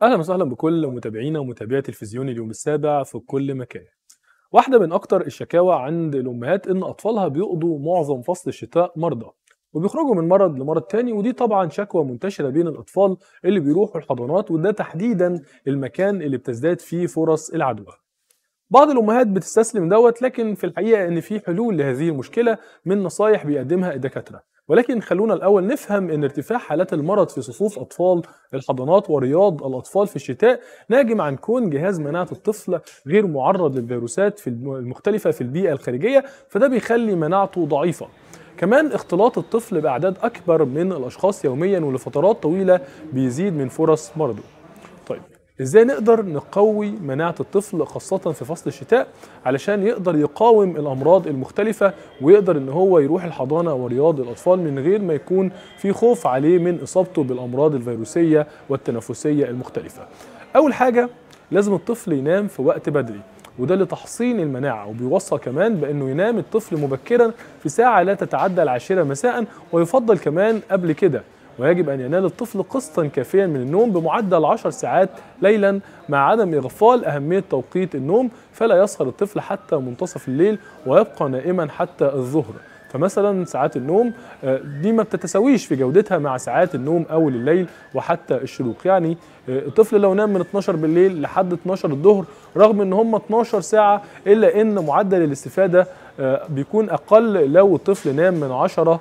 أهلا وسهلا بكل متابعينا ومتابعي تلفزيون اليوم السابع في كل مكان. واحدة من أكتر الشكاوى عند الأمهات إن أطفالها بيقضوا معظم فصل الشتاء مرضى وبيخرجوا من مرض لمرض تاني ودي طبعا شكوى منتشرة بين الأطفال اللي بيروحوا الحضانات وده تحديدا المكان اللي بتزداد فيه فرص العدوى. بعض الأمهات بتستسلم دوت لكن في الحقيقة إن في حلول لهذه المشكلة من نصايح بيقدمها الدكاترة ولكن خلونا الأول نفهم إن ارتفاع حالات المرض في صفوف أطفال الحضانات ورياض الأطفال في الشتاء ناجم عن كون جهاز مناعة الطفل غير معرض للفيروسات في المختلفة في البيئة الخارجية فده بيخلي مناعته ضعيفة كمان اختلاط الطفل بأعداد أكبر من الأشخاص يوميا ولفترات طويلة بيزيد من فرص مرضه طيب ازاي نقدر نقوي مناعة الطفل خاصة في فصل الشتاء علشان يقدر يقاوم الأمراض المختلفة ويقدر إن هو يروح الحضانة ورياض الأطفال من غير ما يكون في خوف عليه من إصابته بالأمراض الفيروسية والتنفسية المختلفة. أول حاجة لازم الطفل ينام في وقت بدري وده لتحصين المناعة وبيوصى كمان بأنه ينام الطفل مبكرا في ساعة لا تتعدى العاشرة مساء ويفضل كمان قبل كده ويجب أن ينال الطفل قسطا كافيا من النوم بمعدل 10 ساعات ليلا مع عدم إغفال أهمية توقيت النوم فلا يسهر الطفل حتى منتصف الليل ويبقى نائما حتى الظهر فمثلا ساعات النوم دي ما بتتساويش في جودتها مع ساعات النوم اول الليل وحتى الشروق يعني الطفل لو نام من 12 بالليل لحد 12 الظهر رغم ان هم 12 ساعه الا ان معدل الاستفاده بيكون اقل لو الطفل نام من 10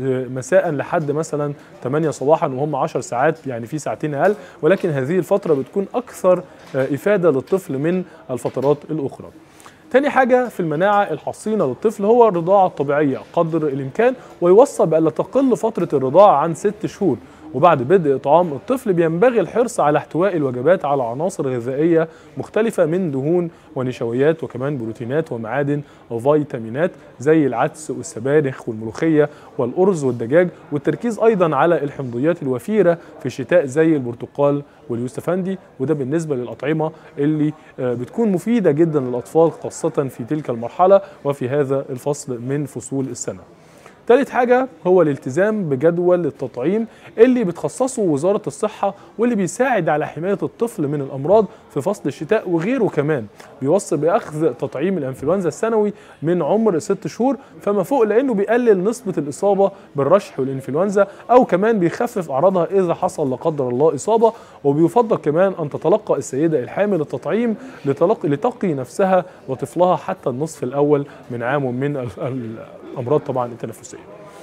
مساء لحد مثلا 8 صباحا وهم 10 ساعات يعني في ساعتين اقل ولكن هذه الفتره بتكون اكثر افاده للطفل من الفترات الاخرى. تاني حاجة في المناعة الحصينة للطفل هو الرضاعة الطبيعية قدر الإمكان ويوصى بألا تقل فترة الرضاعة عن ست شهور وبعد بدء إطعام الطفل بينبغي الحرص على احتواء الوجبات على عناصر غذائية مختلفة من دهون ونشويات وكمان بروتينات ومعادن وفيتامينات زي العدس والسبانخ والملوخية والأرز والدجاج والتركيز أيضا على الحمضيات الوفيرة في الشتاء زي البرتقال واليوستفندي وده بالنسبة للأطعمة اللي بتكون مفيدة جدا للأطفال خاصة في تلك المرحلة وفي هذا الفصل من فصول السنة ثالث حاجة هو الالتزام بجدول التطعيم اللي بتخصصه وزارة الصحة واللي بيساعد على حماية الطفل من الأمراض في فصل الشتاء وغيره كمان بيوصي بأخذ تطعيم الأنفلونزا السنوي من عمر ست شهور فما فوق لأنه بيقلل نسبة الإصابة بالرشح والإنفلونزا أو كمان بيخفف أعراضها إذا حصل لا قدر الله إصابة وبيفضل كمان أن تتلقى السيدة الحامل التطعيم لتلقي لتقي نفسها وطفلها حتى النصف الأول من عام من الأمراض طبعا التنفسية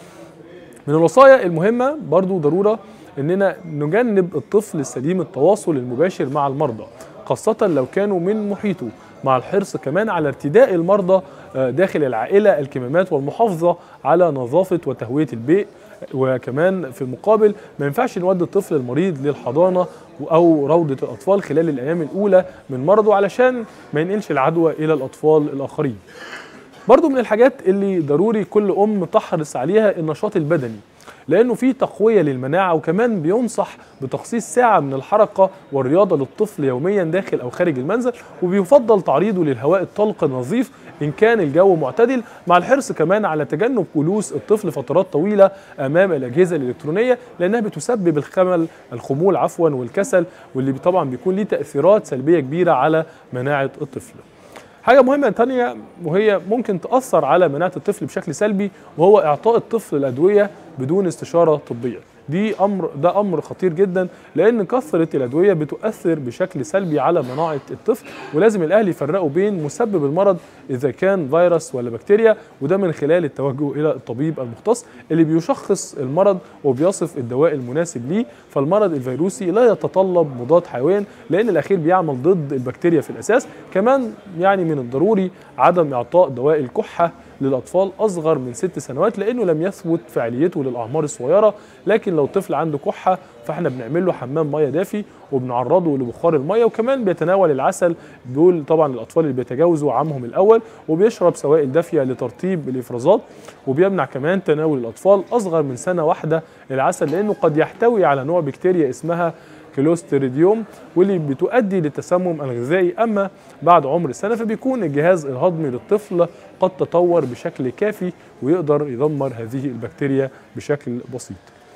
من الوصايا المهمة برضو ضرورة اننا نجنب الطفل سليم التواصل المباشر مع المرضى خاصة لو كانوا من محيطه مع الحرص كمان على ارتداء المرضى داخل العائلة الكمامات والمحافظة على نظافة وتهوية البيئة وكمان في المقابل ما ينفعش نودي الطفل المريض للحضانة أو روضة الأطفال خلال الأيام الأولى من مرضه علشان ما ينقلش العدوى إلى الأطفال الآخرين برضو من الحاجات اللي ضروري كل ام تحرص عليها النشاط البدني لانه في تقويه للمناعه وكمان بينصح بتخصيص ساعه من الحركه والرياضه للطفل يوميا داخل او خارج المنزل وبيفضل تعريضه للهواء الطلق النظيف ان كان الجو معتدل مع الحرص كمان على تجنب جلوس الطفل فترات طويله امام الاجهزه الالكترونيه لانها بتسبب الخمل الخمول عفوا والكسل واللي طبعا بيكون ليه تاثيرات سلبيه كبيره على مناعه الطفل حاجة مهمة تانية وهي ممكن تأثر على مناعة الطفل بشكل سلبي وهو إعطاء الطفل الأدوية بدون استشارة طبية دي امر ده امر خطير جدا لان كثره الادويه بتؤثر بشكل سلبي على مناعه الطفل ولازم الاهل يفرقوا بين مسبب المرض اذا كان فيروس ولا بكتيريا وده من خلال التوجه الى الطبيب المختص اللي بيشخص المرض وبيصف الدواء المناسب ليه فالمرض الفيروسي لا يتطلب مضاد حيوان لان الاخير بيعمل ضد البكتيريا في الاساس كمان يعني من الضروري عدم اعطاء دواء الكحه للاطفال اصغر من ست سنوات لانه لم يثبت فعاليته للاعمار الصغيره لكن لو طفل عنده كحه فاحنا بنعمل له حمام ميه دافي وبنعرضه لبخار الميه وكمان بيتناول العسل دول طبعا الاطفال اللي بيتجاوزوا عامهم الاول وبيشرب سوائل دافيه لترطيب الافرازات وبيمنع كمان تناول الاطفال اصغر من سنه واحده العسل لانه قد يحتوي على نوع بكتيريا اسمها كلوستريديوم واللي بتؤدي للتسمم الغذائي اما بعد عمر السنه فبيكون الجهاز الهضمي للطفل قد تطور بشكل كافي ويقدر يدمر هذه البكتيريا بشكل بسيط.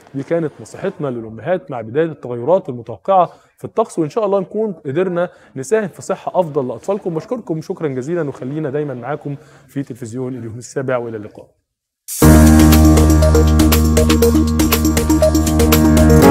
دي كانت نصيحتنا للامهات مع بدايه التغيرات المتوقعه في الطقس وان شاء الله نكون قدرنا نساهم في صحه افضل لاطفالكم بشكركم شكرا جزيلا وخلينا دايما معاكم في تلفزيون اليوم السابع والى اللقاء